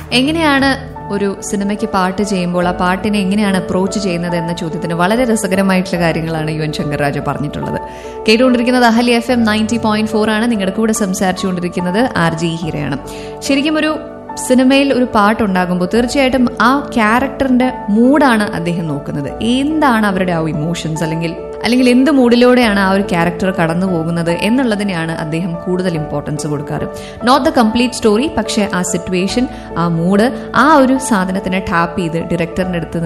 എങ്ങനെയാണ് ഒരു സിനിമയ്ക്ക് പാട്ട് ചെയ്യുമ്പോൾ ആ പാട്ടിനെ എങ്ങനെയാണ് അപ്രോച്ച് ചെയ്യുന്നത് എന്ന ചോദ്യത്തിന് വളരെ രസകരമായിട്ടുള്ള കാര്യങ്ങളാണ് യുവൻ ശങ്കർ രാജ പറഞ്ഞിട്ടുള്ളത് കേട്ടുകൊണ്ടിരിക്കുന്നത് Ahalia F M ninety point four ആണ് നിങ്ങളുടെ കൂടെ സംസാരിച്ചുകൊണ്ടിരിക്കുന്നത് ആർ ജി ഹീരയാണ് ശരിക്കും ഒരു സിനിമയിൽ ഒരു പാട്ടുണ്ടാകുമ്പോൾ തീർച്ചയായിട്ടും ആ ക്യാരക്ടറിന്റെ മൂഡാണ് അദ്ദേഹം നോക്കുന്നത് എന്താണ് അവരുടെ ആ ഇമോഷൻസ് അല്ലെങ്കിൽ അല്ലെങ്കിൽ എന്ത് മൂഡിലൂടെയാണ് ആ ഒരു ക്യാരക്ടർ കടന്നു പോകുന്നത് എന്നുള്ളതിനെയാണ് അദ്ദേഹം കൂടുതൽ ഇമ്പോർട്ടൻസ് കൊടുക്കാറ് നോട്ട് ദ കംപ്ലീറ്റ് സ്റ്റോറി പക്ഷേ ആ സിറ്റുവേഷൻ ആ മൂഡ് ആ ഒരു സാധനത്തിനെ ടാപ്പ് ചെയ്ത് ഡയറക്ടറിന്റെ അടുത്ത്